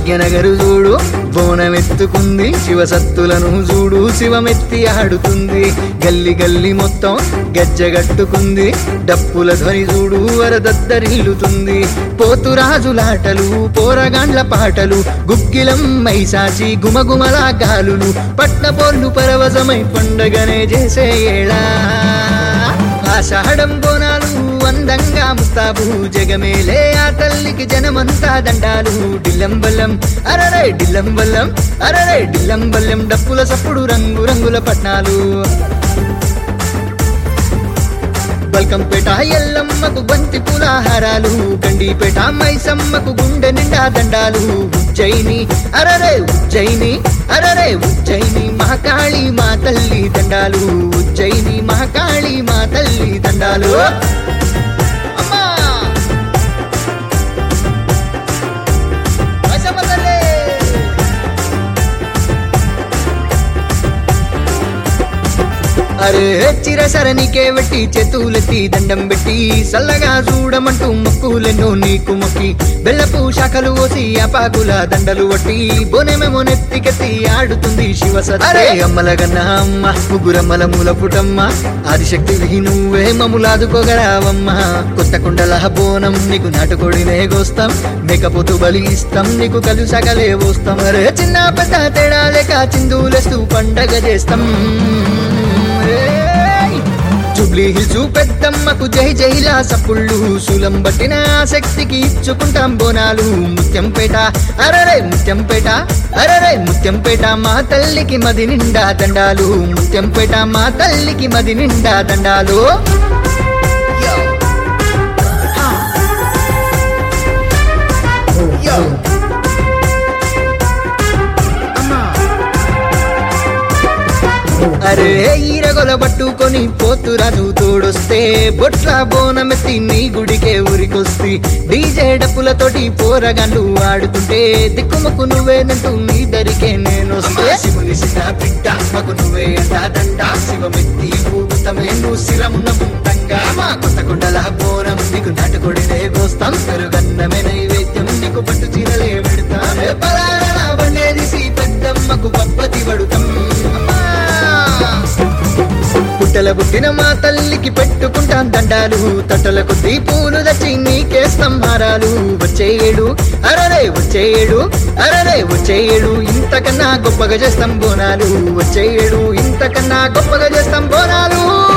భాగ్యనగరు చూడు బోనమెత్తుకుంది శివసత్తులను చూడు శివమెత్తి ఆడుతుంది గల్లి గల్లి మొత్తం గజ్జగట్టుకుంది డప్పుల ధ్వని చూడు వరదద్దరిల్లుతుంది పోతురాజులాటలు పోరగాండ్ల పాటలు గుగ్గిలం మైసాచి గుమగుమల గాలులు పట్నపోళ్ళు పరవశమై పండగనే చేసే ఏళా ఆషాఢం బోనాలు అందంగా ముస్తాబు జగమేలే ఆ తల్లికి జనమంతా దండాలు డిల్లంబల్లం అరరే డిల్లంబల్లం అరరే డిల్లంబల్లం డప్పుల సప్పుడు రంగు రంగుల పట్నాలు బల్కంపేట ఎల్లమ్మకు బంతి పూలాహారాలు గండిపేట మైసమ్మకు గుండె నిండా దండాలు ఉజ్జయిని అరరే ఉజ్జయిని అరరే ఉజ్జయిని మహాకాళి మా తల్లి దండాలు ఉజ్జయిని మహాకాళి మా తల్లి దండాలు అమ్మా మైసమ్మ తల్లి అరే చిరసరనికే వెట్టి చేతులెత్తి దండం పెట్టి సల్లగా చూడమంటూ మొక్కులెన్నో నీకు మొక్కి బెల్లపు శాఖలు ఓసి అపాకుల దండలు వట్టి బోనెమేమో నెత్తికెత్తి ఆడుతుంది శివసత్ అరే అమ్మల గన్న అమ్మ ముగ్గురమ్మల మూల పుటమ్మ ఆదిశక్తి నువ్వే మమ్ములాదుకోగరావమ్మ కొత్త కుండల బోనం నీకు నాటుకోడినే గోస్తాం మేకపోతు బలి ఇస్తాం నీకు కలు సగలే పోస్తాం అరే చిన్న పెద్ద తేడా లేక చిందులేస్తూ పండగ చేస్తాం జుబ్లీ హిల్స్ పెద్దమ్మకు జై జైలా సప్పుళ్ళు శూలం బట్టిన శక్తికి ఇచ్చుకుంటాం బోనాలు ముత్యంపేట అరరే ముత్యంపేట అరరే ముత్యంపేట మా తల్లికి మది నిండా దండాలు ముత్యంపేట మా తల్లికి మది నిండా దండాలు Yo. Yo. అరే ఈరగొల పట్టుకొని పోతురాజు తోడొస్తే బొట్ల బోనమెత్తి నీ గుడికే ఊరికొస్తి డీజే డప్పులతోటి పోరగాళ్ళు ఆడుతుంటే దిక్కుమకు నువ్వేనంటూ నీ దరికే నేను శివుని సిద్ధ బిడ్డ మకు నువ్వే దండ శివమెత్తి ఊగుతమే నువ్వు శిరమున ముందంగా మా కొత్త కొండల బోనం నీకు నాటుకొడినే గోస్తాం పెరుగన్నమే నైవేద్యం నీకు పట్టు చీరలే పెడతాం పలారా బండేదిసి పెద్దమ్మకు పప్పతి పడుతాం పుట్టల పుట్టిన మా తల్లికి పెట్టుకుంటాం దండాలు తట్టల కొద్ది పూలు దచ్చి నీకేస్తాం హారాలు వచ్చేయేడు అరరే వచ్చేయేడు అరరే వచ్చేయేడు ఇంతకన్నా గొప్పగా చేస్తాం బోనాలు వచ్చేయేడు ఇంతకన్నా గొప్పగా చేస్తాం బోనాలు